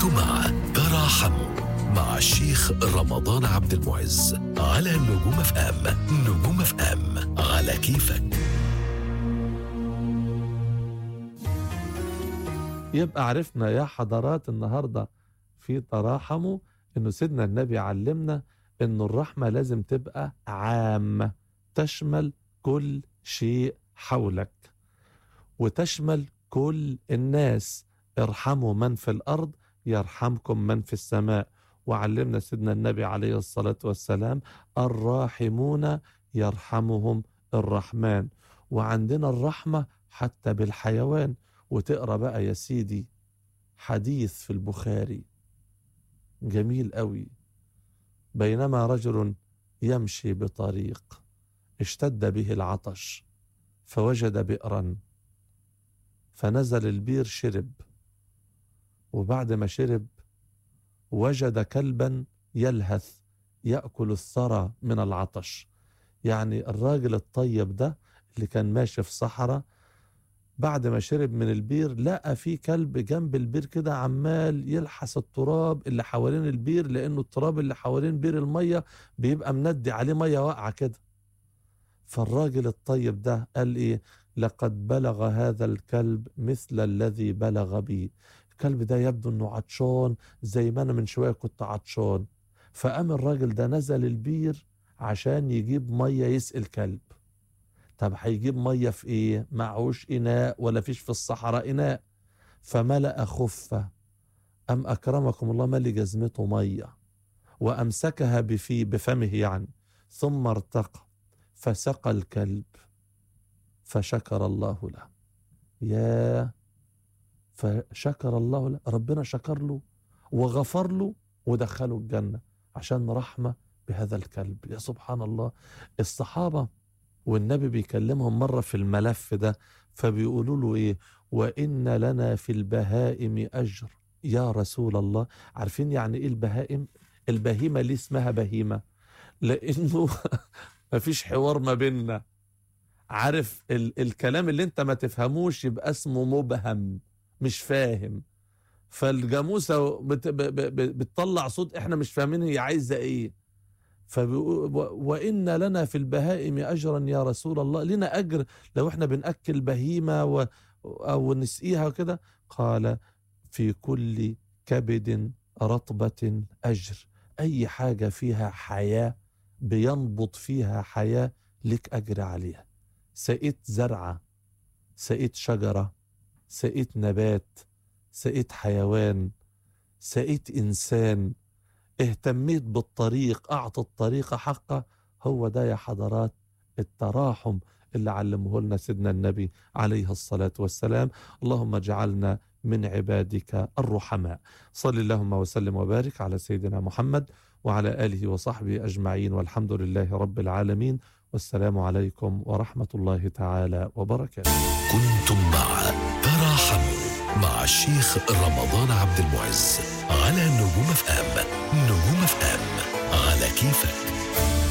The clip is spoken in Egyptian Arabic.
كنتم مع تراحموا مع الشيخ رمضان عبد المعز على نجوم اف ام نجوم اف ام على كيفك يبقى عرفنا يا حضرات النهارده في تراحموا انه سيدنا النبي علمنا انه الرحمه لازم تبقى عامه تشمل كل شيء حولك وتشمل كل الناس ارحموا من في الارض يرحمكم من في السماء وعلمنا سيدنا النبي عليه الصلاه والسلام الراحمون يرحمهم الرحمن وعندنا الرحمه حتى بالحيوان وتقرا بقى يا سيدي حديث في البخاري جميل قوي بينما رجل يمشي بطريق اشتد به العطش فوجد بئرا فنزل البير شرب وبعد ما شرب وجد كلبا يلهث ياكل الثرى من العطش يعني الراجل الطيب ده اللي كان ماشي في صحراء بعد ما شرب من البير لقى في كلب جنب البير كده عمال يلحس التراب اللي حوالين البير لانه التراب اللي حوالين بير الميه بيبقى مندي عليه ميه واقعه كده فالراجل الطيب ده قال ايه لقد بلغ هذا الكلب مثل الذي بلغ بي الكلب ده يبدو انه عطشان زي ما انا من شويه كنت عطشان فقام الراجل ده نزل البير عشان يجيب ميه يسقي الكلب طب هيجيب ميه في ايه معهوش اناء ولا فيش في الصحراء اناء فملأ خفة أم أكرمكم الله ملي جزمته مية وأمسكها بفي بفمه يعني ثم ارتقى فسقى الكلب فشكر الله له يا فشكر الله له ربنا شكر له وغفر له ودخله الجنة عشان رحمة بهذا الكلب يا سبحان الله الصحابة والنبي بيكلمهم مرة في الملف ده فبيقولوا له ايه وإن لنا في البهائم أجر يا رسول الله عارفين يعني ايه البهائم البهيمة ليه اسمها بهيمة لأنه مفيش حوار ما بيننا عارف ال الكلام اللي انت ما تفهموش يبقى اسمه مبهم مش فاهم فالجاموسة بت ب ب بتطلع صوت احنا مش فاهمين هي عايزة ايه وإن لنا في البهائم أجرا يا رسول الله لنا أجر لو احنا بنأكل بهيمة و أو نسقيها كده قال في كل كبد رطبة أجر أي حاجة فيها حياة بينبض فيها حياة لك أجر عليها سقيت زرعة سقيت شجرة سقيت نبات سقيت حيوان سقيت إنسان اهتميت بالطريق أعطى الطريق حقه هو ده يا حضرات التراحم اللي علمه لنا سيدنا النبي عليه الصلاة والسلام اللهم اجعلنا من عبادك الرحماء صل اللهم وسلم وبارك على سيدنا محمد وعلى آله وصحبه أجمعين والحمد لله رب العالمين والسلام عليكم ورحمة الله تعالى وبركاته كنتم مع تراحموا مع الشيخ رمضان عبد المعز على نجوم اف ام نجوم اف ام على كيفك